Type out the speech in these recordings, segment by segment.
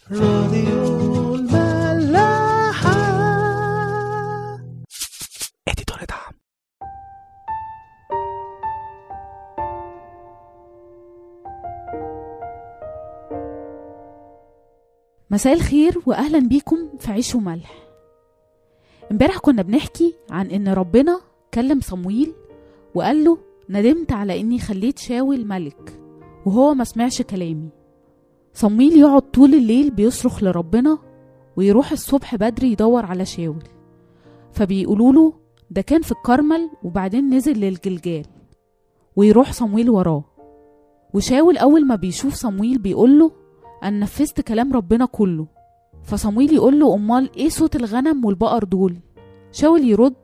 راديو الملاحة اديتور دعم مساء الخير واهلا بيكم في عيش وملح امبارح كنا بنحكي عن ان ربنا كلم صمويل وقال له ندمت على اني خليت شاول ملك وهو ما سمعش كلامي صمويل يقعد طول الليل بيصرخ لربنا ويروح الصبح بدري يدور على شاول فبيقولوا له ده كان في الكرمل وبعدين نزل للجلجال ويروح صمويل وراه وشاول اول ما بيشوف صمويل بيقول له أنا نفذت كلام ربنا كله فصمويل يقول له أمال إيه صوت الغنم والبقر دول شاول يرد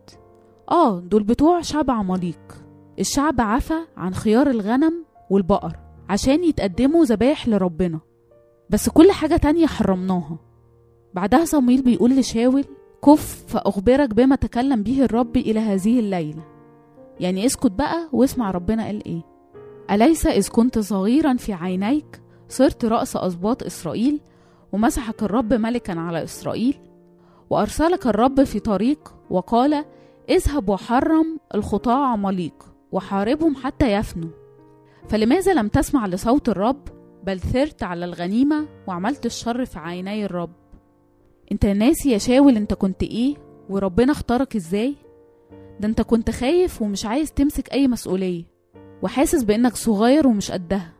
آه دول بتوع شعب عماليق الشعب عفى عن خيار الغنم والبقر عشان يتقدموا ذبايح لربنا بس كل حاجة تانية حرمناها بعدها صمويل بيقول لشاول كف فأخبرك بما تكلم به الرب إلى هذه الليلة يعني اسكت بقى واسمع ربنا قال إيه أليس إذ كنت صغيرا في عينيك صرت رأس أسباط إسرائيل ومسحك الرب ملكا على إسرائيل وأرسلك الرب في طريق وقال اذهب وحرم الخطاة عماليق وحاربهم حتى يفنوا فلماذا لم تسمع لصوت الرب بل ثرت على الغنيمة وعملت الشر في عيني الرب انت ناسي يا شاول انت كنت ايه وربنا اختارك ازاي ده انت كنت خايف ومش عايز تمسك اي مسؤولية وحاسس بانك صغير ومش قدها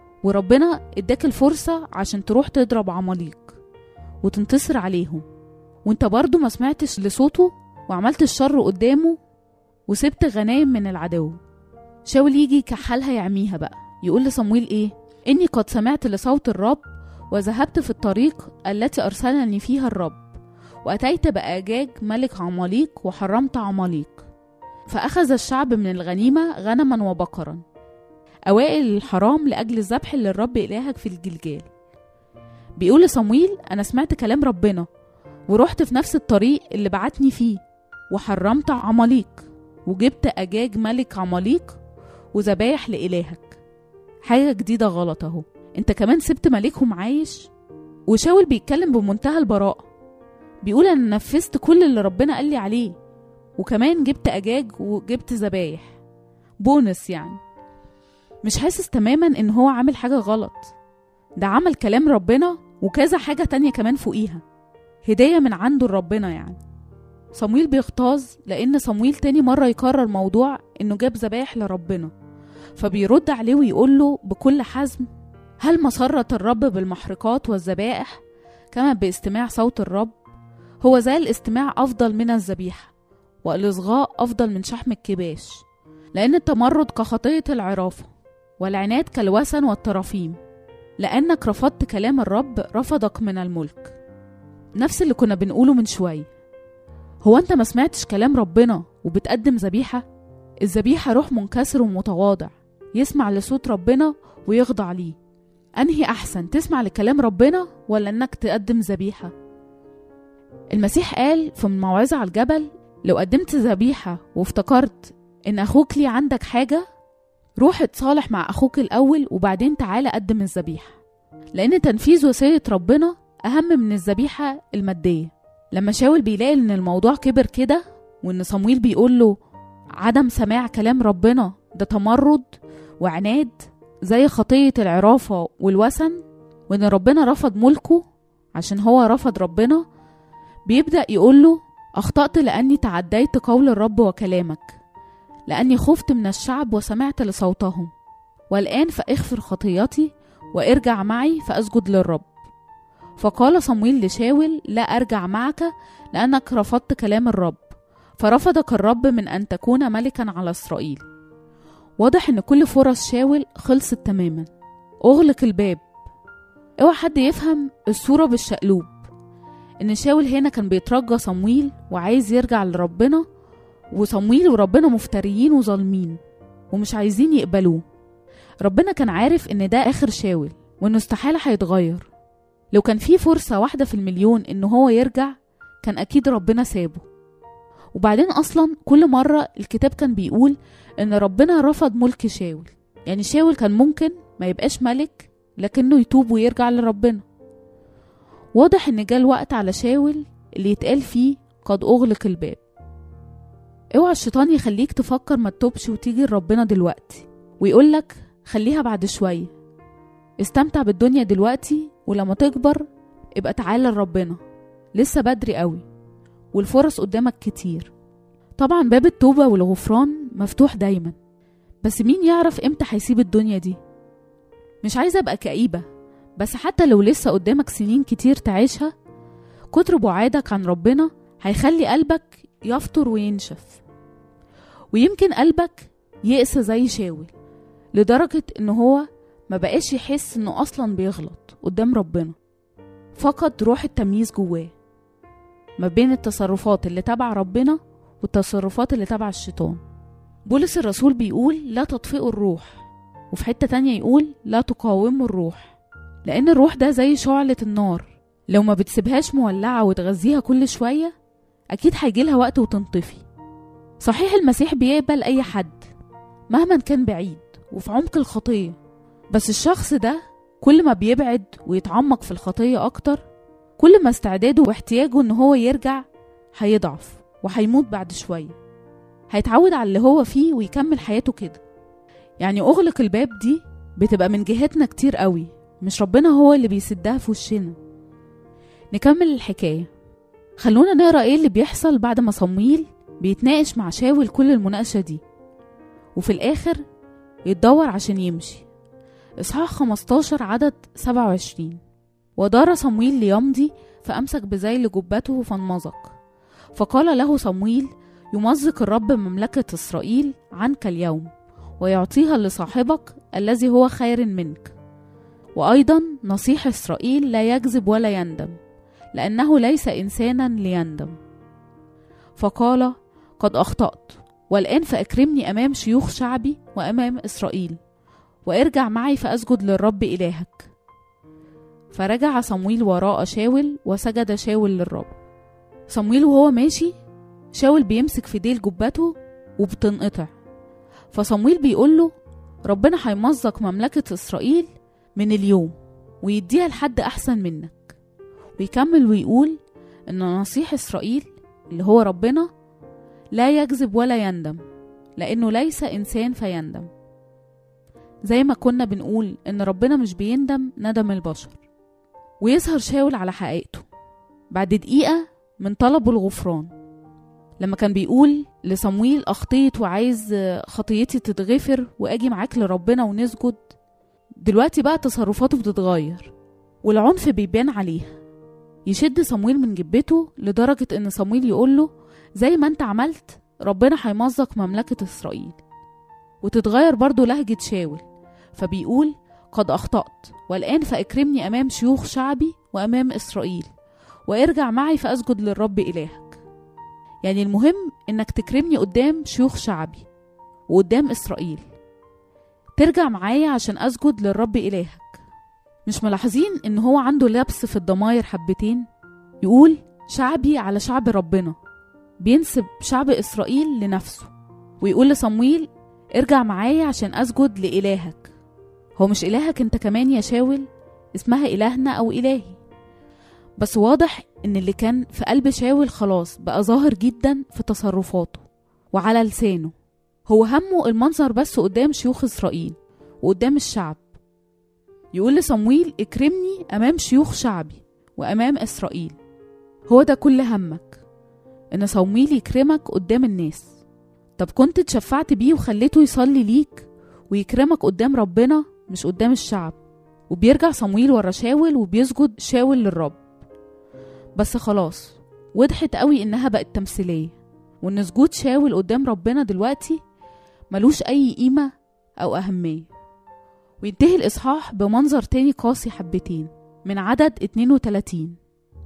وربنا اداك الفرصة عشان تروح تضرب عماليق وتنتصر عليهم وانت برضو ما سمعتش لصوته وعملت الشر قدامه وسبت غنايم من العدو شاول يجي كحالها يعميها بقى يقول لصمويل ايه اني قد سمعت لصوت الرب وذهبت في الطريق التي ارسلني فيها الرب واتيت باجاج ملك عماليق وحرمت عماليق فاخذ الشعب من الغنيمه غنما وبقرا أوائل الحرام لأجل الذبح للرب إلهك في الجلجال بيقول لصمويل أنا سمعت كلام ربنا ورحت في نفس الطريق اللي بعتني فيه وحرمت عماليق وجبت أجاج ملك عماليق وذبايح لإلهك حاجة جديدة غلط أهو أنت كمان سبت ملكهم عايش وشاول بيتكلم بمنتهى البراءة بيقول أنا نفذت كل اللي ربنا قال لي عليه وكمان جبت أجاج وجبت ذبايح بونس يعني مش حاسس تماما ان هو عامل حاجة غلط ده عمل كلام ربنا وكذا حاجة تانية كمان فوقيها هدية من عنده لربنا يعني صمويل بيغتاظ لأن صمويل تاني مرة يكرر موضوع إنه جاب ذبايح لربنا فبيرد عليه ويقول له بكل حزم هل مسرة الرب بالمحرقات والذبائح كما باستماع صوت الرب هو زي الاستماع أفضل من الذبيحة والإصغاء أفضل من شحم الكباش لأن التمرد كخطية العرافة والعناد كالوثن والترافيم لأنك رفضت كلام الرب رفضك من الملك نفس اللي كنا بنقوله من شوية هو أنت ما سمعتش كلام ربنا وبتقدم ذبيحة الذبيحة روح منكسر ومتواضع يسمع لصوت ربنا ويخضع ليه أنهي أحسن تسمع لكلام ربنا ولا أنك تقدم ذبيحة المسيح قال في الموعظة على الجبل لو قدمت ذبيحة وافتكرت إن أخوك ليه عندك حاجة روح اتصالح مع أخوك الأول وبعدين تعالى قدم الذبيحة لأن تنفيذ وصية ربنا أهم من الذبيحة المادية لما شاول بيلاقي إن الموضوع كبر كده وإن صمويل بيقول له عدم سماع كلام ربنا ده تمرد وعناد زي خطية العرافة والوثن وإن ربنا رفض ملكه عشان هو رفض ربنا بيبدأ يقول له أخطأت لأني تعديت قول الرب وكلامك لأني خفت من الشعب وسمعت لصوتهم والآن فاغفر خطيتي وارجع معي فأسجد للرب فقال صمويل لشاول لا أرجع معك لأنك رفضت كلام الرب فرفضك الرب من أن تكون ملكا على إسرائيل واضح إن كل فرص شاول خلصت تماما أغلق الباب اوعى حد يفهم الصورة بالشقلوب إن شاول هنا كان بيترجى صمويل وعايز يرجع لربنا وصمويل وربنا مفتريين وظالمين ومش عايزين يقبلوه ربنا كان عارف ان ده اخر شاول وانه استحالة هيتغير لو كان في فرصة واحدة في المليون ان هو يرجع كان اكيد ربنا سابه وبعدين اصلا كل مرة الكتاب كان بيقول ان ربنا رفض ملك شاول يعني شاول كان ممكن ما يبقاش ملك لكنه يتوب ويرجع لربنا واضح إن جه الوقت على شاول اللي يتقال فيه قد أغلق الباب اوعى الشيطان يخليك تفكر ما تتوبش وتيجي لربنا دلوقتي ويقولك خليها بعد شوية استمتع بالدنيا دلوقتي ولما تكبر ابقى تعالى لربنا لسه بدري قوي والفرص قدامك كتير طبعا باب التوبة والغفران مفتوح دايما بس مين يعرف امتى هيسيب الدنيا دي مش عايزة ابقى كئيبة بس حتى لو لسه قدامك سنين كتير تعيشها كتر بعادك عن ربنا هيخلي قلبك يفطر وينشف ويمكن قلبك يقسى زي شاول لدرجة ان هو ما بقاش يحس انه اصلا بيغلط قدام ربنا فقد روح التمييز جواه ما بين التصرفات اللي تبع ربنا والتصرفات اللي تبع الشيطان بولس الرسول بيقول لا تطفئوا الروح وفي حتة تانية يقول لا تقاوموا الروح لأن الروح ده زي شعلة النار لو ما بتسيبهاش مولعة وتغذيها كل شوية أكيد هيجيلها وقت وتنطفي صحيح المسيح بيقبل أي حد مهما كان بعيد وفي عمق الخطية بس الشخص ده كل ما بيبعد ويتعمق في الخطية أكتر كل ما استعداده واحتياجه إن هو يرجع هيضعف وهيموت بعد شوية هيتعود على اللي هو فيه ويكمل حياته كده يعني أغلق الباب دي بتبقى من جهتنا كتير قوي مش ربنا هو اللي بيسدها في وشنا نكمل الحكاية خلونا نقرا ايه اللي بيحصل بعد ما صمويل بيتناقش مع شاول كل المناقشة دي وفي الآخر يتدور عشان يمشي إصحاح 15 عدد 27 ودار صمويل ليمضي فأمسك بذيل جبته فانمزق فقال له صمويل يمزق الرب مملكة إسرائيل عنك اليوم ويعطيها لصاحبك الذي هو خير منك وأيضا نصيح إسرائيل لا يكذب ولا يندم لأنه ليس إنسانا ليندم فقال قد أخطأت والآن فأكرمني أمام شيوخ شعبي وأمام إسرائيل وارجع معي فأسجد للرب إلهك فرجع صمويل وراء شاول وسجد شاول للرب صمويل وهو ماشي شاول بيمسك في ديل جبته وبتنقطع فصمويل بيقول له ربنا هيمزق مملكة إسرائيل من اليوم ويديها لحد أحسن منك ويكمل ويقول إن نصيح إسرائيل اللي هو ربنا لا يكذب ولا يندم لأنه ليس إنسان فيندم زي ما كنا بنقول إن ربنا مش بيندم ندم البشر ويظهر شاول على حقيقته بعد دقيقة من طلبه الغفران لما كان بيقول لصمويل أخطيت وعايز خطيتي تتغفر وأجي معاك لربنا ونسجد دلوقتي بقى تصرفاته بتتغير والعنف بيبان عليها يشد صمويل من جبته لدرجة إن صمويل يقوله زي ما أنت عملت ربنا هيمزق مملكة إسرائيل وتتغير برضو لهجة شاول فبيقول قد أخطأت والآن فأكرمني أمام شيوخ شعبي وأمام إسرائيل وارجع معي فأسجد للرب إلهك يعني المهم إنك تكرمني قدام شيوخ شعبي وقدام إسرائيل ترجع معايا عشان أسجد للرب إلهك مش ملاحظين إن هو عنده لبس في الضماير حبتين يقول شعبي على شعب ربنا بينسب شعب إسرائيل لنفسه ويقول لصمويل ارجع معايا عشان أسجد لإلهك هو مش إلهك أنت كمان يا شاول اسمها إلهنا أو إلهي بس واضح إن اللي كان في قلب شاول خلاص بقى ظاهر جدا في تصرفاته وعلى لسانه هو همه المنظر بس قدام شيوخ إسرائيل وقدام الشعب يقول لصمويل اكرمني أمام شيوخ شعبي وأمام إسرائيل هو ده كل همك إن صمويل يكرمك قدام الناس طب كنت اتشفعت بيه وخليته يصلي ليك ويكرمك قدام ربنا مش قدام الشعب وبيرجع صمويل ورا شاول وبيسجد شاول للرب بس خلاص وضحت قوي إنها بقت تمثيلية وإن سجود شاول قدام ربنا دلوقتي ملوش أي قيمة أو أهمية وينتهي الإصحاح بمنظر تاني قاسي حبتين من عدد 32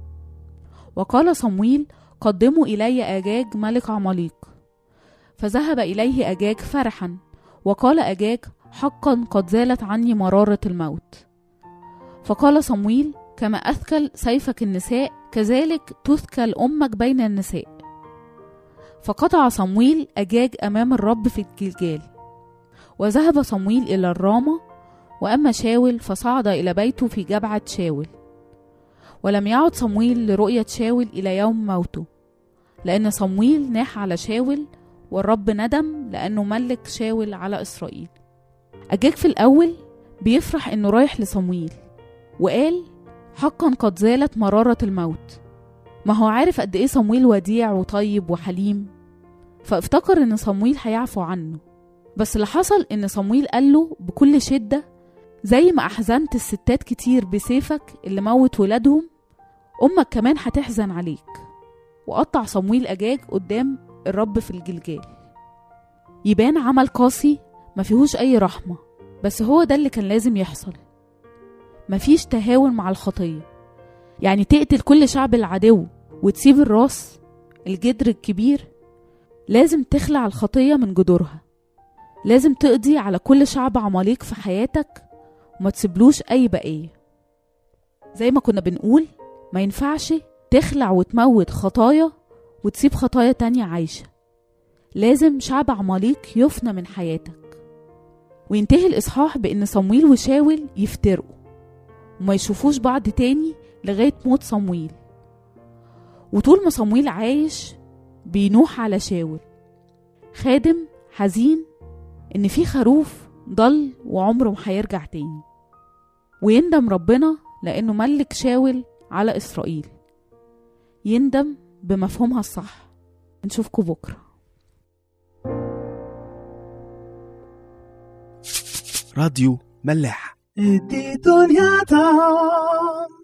وقال صمويل قدموا إلي أجاج ملك عماليق فذهب إليه أجاج فرحا وقال أجاج حقا قد زالت عني مرارة الموت فقال صمويل كما أثكل سيفك النساء كذلك تثكل أمك بين النساء فقطع صمويل أجاج أمام الرب في الجلجال وذهب صمويل إلى الرامة وأما شاول فصعد إلى بيته في جبعة شاول ولم يعد صمويل لرؤية شاول إلى يوم موته لأن صمويل ناح على شاول والرب ندم لأنه ملك شاول على إسرائيل أجاج في الأول بيفرح إنه رايح لصمويل وقال حقا قد زالت مرارة الموت ما هو عارف قد إيه صمويل وديع وطيب وحليم فافتكر إن صمويل هيعفو عنه بس اللي حصل إن صمويل قال له بكل شدة زي ما أحزنت الستات كتير بسيفك اللي موت ولادهم أمك كمان هتحزن عليك وقطع صمويل أجاج قدام الرب في الجلجال يبان عمل قاسي ما فيهوش أي رحمة بس هو ده اللي كان لازم يحصل مفيش تهاون مع الخطية يعني تقتل كل شعب العدو وتسيب الراس الجدر الكبير لازم تخلع الخطية من جذورها لازم تقضي على كل شعب عماليق في حياتك وما تسيبلوش أي بقية زي ما كنا بنقول ما ينفعش تخلع وتموت خطايا وتسيب خطايا تانية عايشة لازم شعب عماليق يفنى من حياتك وينتهي الإصحاح بإن صمويل وشاول يفترقوا وما يشوفوش بعض تاني لغاية موت صمويل وطول ما صمويل عايش بينوح على شاول خادم حزين إن في خروف ضل وعمره ما هيرجع تاني ويندم ربنا لأنه ملك شاول على إسرائيل يندم بمفهومها الصح نشوفكم بكرة راديو ملاح دي دنيا تعم